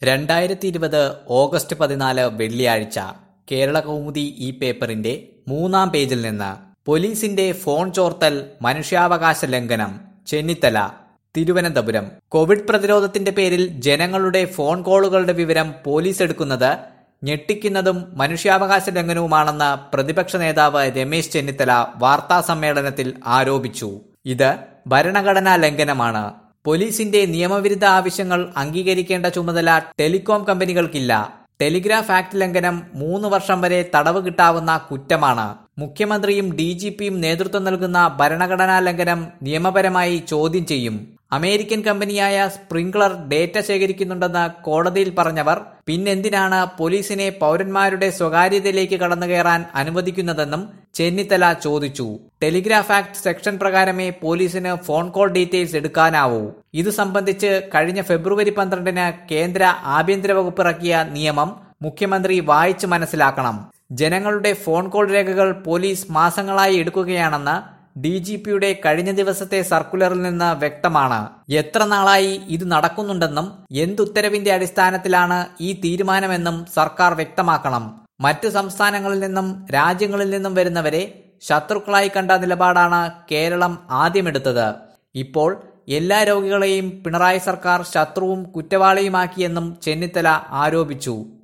രണ്ടായിരത്തി ഇരുപത് ഓഗസ്റ്റ് പതിനാല് വെള്ളിയാഴ്ച കേരള കൗമുദി ഈ പേപ്പറിന്റെ മൂന്നാം പേജിൽ നിന്ന് പോലീസിന്റെ ഫോൺ ചോർത്തൽ മനുഷ്യാവകാശ ലംഘനം ചെന്നിത്തല തിരുവനന്തപുരം കോവിഡ് പ്രതിരോധത്തിന്റെ പേരിൽ ജനങ്ങളുടെ ഫോൺ കോളുകളുടെ വിവരം പോലീസ് എടുക്കുന്നത് ഞെട്ടിക്കുന്നതും മനുഷ്യാവകാശ ലംഘനവുമാണെന്ന് പ്രതിപക്ഷ നേതാവ് രമേശ് ചെന്നിത്തല വാർത്താ സമ്മേളനത്തിൽ ആരോപിച്ചു ഇത് ഭരണഘടനാ ലംഘനമാണ് പോലീസിന്റെ നിയമവിരുദ്ധ ആവശ്യങ്ങൾ അംഗീകരിക്കേണ്ട ചുമതല ടെലികോം കമ്പനികൾക്കില്ല ടെലിഗ്രാഫ് ആക്ട് ലംഘനം മൂന്ന് വർഷം വരെ തടവ് കിട്ടാവുന്ന കുറ്റമാണ് മുഖ്യമന്ത്രിയും ഡി ജി പിയും നേതൃത്വം നൽകുന്ന ഭരണഘടനാ ലംഘനം നിയമപരമായി ചോദ്യം ചെയ്യും അമേരിക്കൻ കമ്പനിയായ സ്പ്രിംഗ്ലർ ഡേറ്റ ശേഖരിക്കുന്നുണ്ടെന്ന് കോടതിയിൽ പറഞ്ഞവർ പിന്നെന്തിനാണ് പോലീസിനെ പൗരന്മാരുടെ സ്വകാര്യതയിലേക്ക് കടന്നുകയറാൻ അനുവദിക്കുന്നതെന്നും ചെന്നിത്തല ചോദിച്ചു ടെലിഗ്രാഫ് ആക്ട് സെക്ഷൻ പ്രകാരമേ പോലീസിന് ഫോൺ കോൾ ഡീറ്റെയിൽസ് എടുക്കാനാവൂ ഇത് സംബന്ധിച്ച് കഴിഞ്ഞ ഫെബ്രുവരി പന്ത്രണ്ടിന് കേന്ദ്ര ആഭ്യന്തര വകുപ്പ് ഇറക്കിയ നിയമം മുഖ്യമന്ത്രി വായിച്ചു മനസ്സിലാക്കണം ജനങ്ങളുടെ ഫോൺ കോൾ രേഖകൾ പോലീസ് മാസങ്ങളായി എടുക്കുകയാണെന്ന് ഡി ജി പിയുടെ കഴിഞ്ഞ ദിവസത്തെ സർക്കുലറിൽ നിന്ന് വ്യക്തമാണ് എത്ര നാളായി ഇത് നടക്കുന്നുണ്ടെന്നും എന്തുത്തരവിന്റെ അടിസ്ഥാനത്തിലാണ് ഈ തീരുമാനമെന്നും സർക്കാർ വ്യക്തമാക്കണം മറ്റു സംസ്ഥാനങ്ങളിൽ നിന്നും രാജ്യങ്ങളിൽ നിന്നും വരുന്നവരെ ശത്രുക്കളായി കണ്ട നിലപാടാണ് കേരളം ആദ്യമെടുത്തത് ഇപ്പോൾ എല്ലാ രോഗികളെയും പിണറായി സർക്കാർ ശത്രുവും കുറ്റവാളിയുമാക്കിയെന്നും ചെന്നിത്തല ആരോപിച്ചു